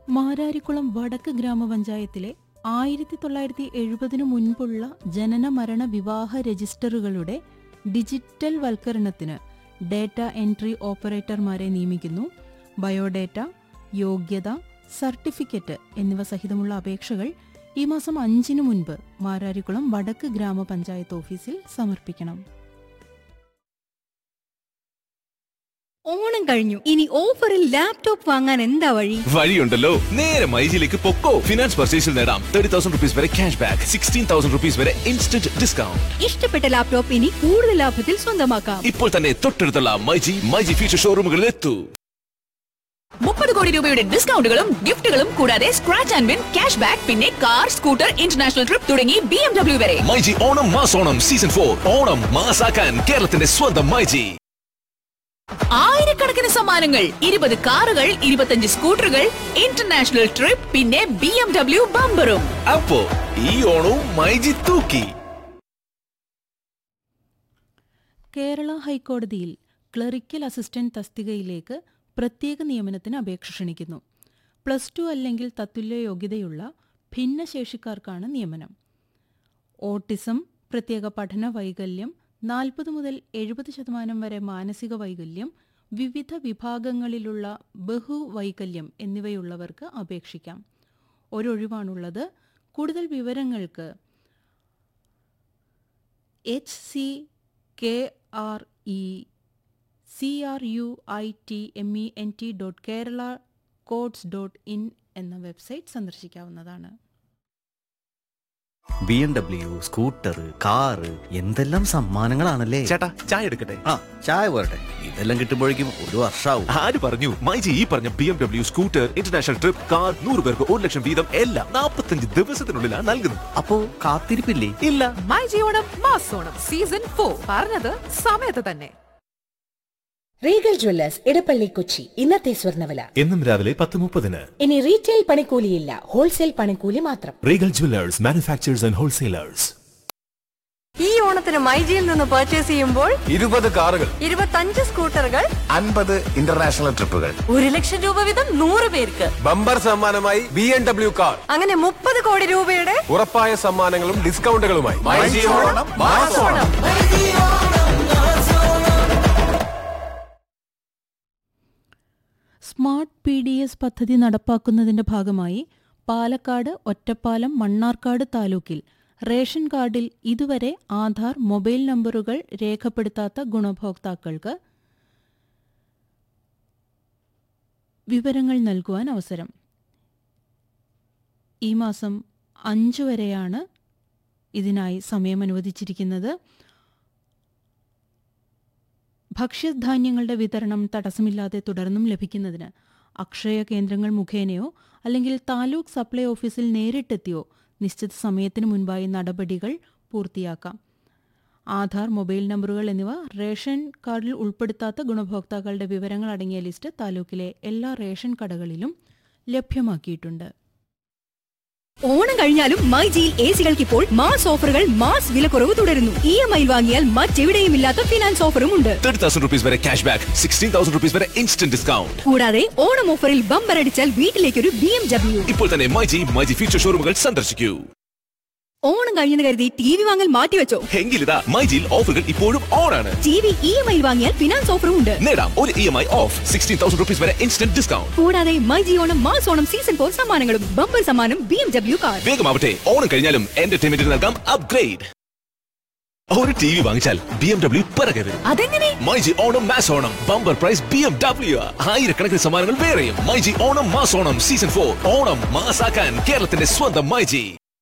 മാരാരിക്കുളം വടക്ക് ഗ്രാമപഞ്ചായത്തിലെ ആയിരത്തി തൊള്ളായിരത്തി എഴുപതിനു മുൻപുള്ള ജനന മരണ വിവാഹ രജിസ്റ്ററുകളുടെ ഡിജിറ്റൽ വൽക്കരണത്തിന് ഡേറ്റ എൻട്രി ഓപ്പറേറ്റർമാരെ നിയമിക്കുന്നു ബയോഡേറ്റ യോഗ്യത സർട്ടിഫിക്കറ്റ് എന്നിവ സഹിതമുള്ള അപേക്ഷകൾ ഈ മാസം അഞ്ചിനു മുൻപ് മാരാരിക്കുളം വടക്ക് ഗ്രാമപഞ്ചായത്ത് ഓഫീസിൽ സമർപ്പിക്കണം ഓണം കഴിഞ്ഞു ഇനി ഓഫറിൽ ലാപ്ടോപ്പ് വാങ്ങാൻ എന്താ വഴി വഴിയുണ്ടല്ലോ നേരെ മൈജിലേക്ക് പൊക്കോ ഫിനാൻസ് പർച്ചേസിൽ നേടാം തേർട്ടി തൗസൻഡ് റുപ്പീസ് വരെ cash back sixteen thousand rupees വരെ ഇൻസ്റ്റന്റ് ഡിസ്കൗണ്ട് ഇഷ്ടപ്പെട്ട ലാപ്ടോപ്പ് ഇനി കൂടുതൽ ലാഭത്തിൽ സ്വന്തമാക്കാം ഇപ്പോൾ തന്നെ തൊട്ടടുത്തുള്ള മൈജി മൈജി ഫ്യൂച്ചർ ഷോറൂമുകളിൽ എത്തൂ മുപ്പത് കോടി രൂപയുടെ ഡിസ്കൗണ്ടുകളും ഗിഫ്റ്റുകളും കൂടാതെ scratch and win cash back പിന്നെ കാർ സ്കൂട്ടർ ഇന്റർനാഷണൽ ട്രിപ്പ് തുടങ്ങി ബി എം ഡബ്ല്യു വരെ മൈജി ഓണം മാസോണം സീസൺ ഫോർ ഓണം മാസാക്കാൻ കേരളത്തിന്റെ സ്വന്തം മൈജി ആയിരക്കണക്കിന് സമ്മാനങ്ങൾ ഇരുപത് കാറുകൾ ഇരുപത്തഞ്ച് സ്കൂട്ടറുകൾ ഇന്റർനാഷണൽ ട്രിപ്പ് പിന്നെ ബി എം ഡബ്ല്യു ബമ്പറും അപ്പോ ഈ ഓണവും മൈജി തൂക്കി കേരള ഹൈക്കോടതിയിൽ ക്ലറിക്കൽ അസിസ്റ്റന്റ് തസ്തികയിലേക്ക് പ്രത്യേക നിയമനത്തിന് അപേക്ഷ ക്ഷണിക്കുന്നു പ്ലസ് ടു അല്ലെങ്കിൽ തത്തുല്യ യോഗ്യതയുള്ള ഭിന്നശേഷിക്കാർക്കാണ് നിയമനം ഓട്ടിസം പ്രത്യേക പഠന വൈകല്യം നാൽപ്പത് മുതൽ എഴുപത് ശതമാനം വരെ മാനസിക വൈകല്യം വിവിധ വിഭാഗങ്ങളിലുള്ള ബഹുവൈകല്യം എന്നിവയുള്ളവർക്ക് അപേക്ഷിക്കാം ഒരൊഴിവാണുള്ളത് കൂടുതൽ വിവരങ്ങൾക്ക് H C K R E C R U I T M E N T dot Kerala codes dot in എന്ന വെബ്സൈറ്റ് സന്ദർശിക്കാവുന്നതാണ് B M W scooter car എന്തെല്ലാം സമ്മാനങ്ങളാണല്ലേ ചേട്ടാ ചായ എടുക്കട്ടെ ആ ചായ പോരട്ടെ ഇതെല്ലാം കിട്ടുമ്പോഴേക്കും ഒരു വർഷാവും ആര് പറഞ്ഞു മൈജി ഈ പറഞ്ഞ B M W scooter international trip car നൂറ് പേർക്ക് ഒരു ലക്ഷം വീതം എല്ലാം നാൽപ്പത്തഞ്ച് ദിവസത്തിനുള്ളിലാണ് നൽകുന്നത് അപ്പോ കാത്തിരിപ്പില്ലേ ഇല്ല മൈ ജിയോണം മാസോണം സീസൺ ഫോർ പറഞ്ഞത് സമയത്ത് തന്നെ റീഗൽ ജ്വല്ലേഴ്സ് ഇടപ്പള്ളി കൊച്ചി ഇന്നത്തെ സ്വർണ്ണവില എന്നും രാവിലെ പത്ത് മുപ്പതിന് ഇനി റീറ്റെയിൽ പണിക്കൂലിയില്ല ഹോൾസെയിൽ പണിക്കൂലി മാത്രം Regal jewellers manufacturers and wholesalers ഈ ഓണത്തിന് മൈജിയിൽ നിന്ന് പർച്ചേസ് ചെയ്യുമ്പോൾ ഇരുപത് കാറുകൾ ഇരുപത്തഞ്ച് സ്കൂട്ടറുകൾ അൻപത് ഇന്റർനാഷണൽ ട്രിപ്പുകൾ ഒരു ലക്ഷം രൂപ വീതം നൂറ് പേർക്ക് ബമ്പർ സമ്മാനമായി ബി എം ഡബ്ല്യു കാർ അങ്ങനെ മുപ്പത് കോടി രൂപയുടെ ഉറപ്പായ സമ്മാനങ്ങളും ഡിസ്കൗണ്ടുകളുമായി സ്മാർട്ട് പി ഡി എസ് പദ്ധതി നടപ്പാക്കുന്നതിന്റെ ഭാഗമായി പാലക്കാട് ഒറ്റപ്പാലം മണ്ണാർക്കാട് താലൂക്കിൽ റേഷൻ കാർഡിൽ ഇതുവരെ ആധാർ മൊബൈൽ നമ്പറുകൾ രേഖപ്പെടുത്താത്ത ഗുണഭോക്താക്കൾക്ക് വിവരങ്ങൾ നൽകുവാൻ അവസരം ഈ മാസം അഞ്ചു വരെയാണ് ഇതിനായി സമയം അനുവദിച്ചിരിക്കുന്നത് ഭക്ഷ്യധാന്യങ്ങളുടെ വിതരണം തടസ്സമില്ലാതെ തുടർന്നും ലഭിക്കുന്നതിന് അക്ഷയ കേന്ദ്രങ്ങൾ മുഖേനയോ അല്ലെങ്കിൽ താലൂക്ക് സപ്ലൈ ഓഫീസിൽ നേരിട്ടെത്തിയോ നിശ്ചിത സമയത്തിന് മുൻപായി നടപടികൾ പൂർത്തിയാക്കാം ആധാർ മൊബൈൽ നമ്പറുകൾ എന്നിവ റേഷൻ കാർഡിൽ ഉൾപ്പെടുത്താത്ത ഗുണഭോക്താക്കളുടെ വിവരങ്ങൾ അടങ്ങിയ ലിസ്റ്റ് താലൂക്കിലെ എല്ലാ റേഷൻ കടകളിലും ലഭ്യമാക്കിയിട്ടുണ്ട് ഓണം കഴിഞ്ഞാലും മൈജിയിൽ എ സികൾക്ക് ഇപ്പോൾ മാസ് ഓഫറുകൾ മാസ് വിലക്കുറവ് തുടരുന്നു ഇ എം ഐ വാങ്ങിയാൽ മറ്റെവിടെയും ഇല്ലാത്ത ഫിനാൻസ് ഓഫറും ഉണ്ട് തേർട്ടി തൗസൻഡ് റുപ്പീസ് വരെ cash back sixteen thousand rupees വരെ ഇൻസ്റ്റന്റ് ഡിസ്കൗണ്ട് കൂടാതെ ഓണം ഓഫറിൽ ബമ്പർ അടിച്ചാൽ വീട്ടിലേക്കൊരു ബി എം ഡബ്ല്യു ഇപ്പോൾ തന്നെ മൈജി മൈജി ഫ്യൂച്ചർ ഷോറൂമുകൾ സന്ദർശിക്കൂ ഓണം കഴിഞ്ഞെന്ന് കരുതി ടി വി വാങ്ങൽ മാറ്റിവെച്ചോ എങ്കിലിതാ മൈജിയിൽ ഓഫറുകൾ ഇപ്പോഴും ഓൺ ആണ് T V E M I വാങ്ങിയാൽ ഫിനാൻസ് ഓഫറും ഉണ്ട് നേടാം ഒരു E M I of sixteen thousand rupees വരെ ഇൻസ്റ്റന്റ് ഡിസ്കൗണ്ട് കൂടാതെ myG Onam mass Onam season four സമ്മാനങ്ങളും ബമ്പർ സമ്മാനം ബി എം ഡബ്ല്യു കാർ വേഗമാവട്ടെ ഓണം കഴിഞ്ഞാലും എന്റർടൈൻമെന്റിന് നൽകാം അപ്ഗ്രേഡ് ഒരു ടി വി വാങ്ങിച്ചാൽ ബി എം ഡബ്ല്യു പിറകെ വരും അതെങ്ങനെ myG Onam mass Onam bumper prize B M W ആയിരക്കണക്കിന് സമ്മാനങ്ങൾ വേറെയും myG Onam mass Onam season four Onam മാസാക്കാൻ കേരളത്തിന്റെ സ്വന്തം മൈജി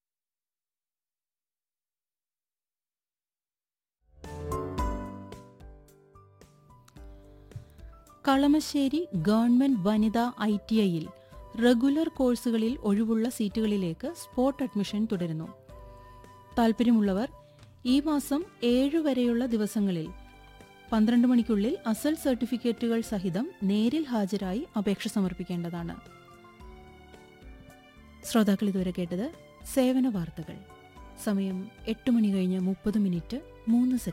കളമശ്ശേരി ഗവൺമെന്റ് വനിതാ ഐ ടി ഐയിൽ റെഗുലർ കോഴ്സുകളിൽ ഒഴിവുള്ള സീറ്റുകളിലേക്ക് സ്പോട്ട് അഡ്മിഷൻ തുടരുന്നു താൽപ്പര്യമുള്ളവർ ഈ മാസം ഏഴ് വരെയുള്ള ദിവസങ്ങളിൽ പന്ത്രണ്ട് മണിക്കുള്ളിൽ അസൽ സർട്ടിഫിക്കറ്റുകൾ സഹിതം നേരിൽ ഹാജരായി അപേക്ഷ സമർപ്പിക്കേണ്ടതാണ് ശ്രോതാക്കൾ ഇതുവരെ കേട്ടത് സേവന വാർത്തകൾ സമയം എട്ട് മണി കഴിഞ്ഞ് മുപ്പത് മിനിറ്റ് മൂന്ന് സെക്കൻഡ്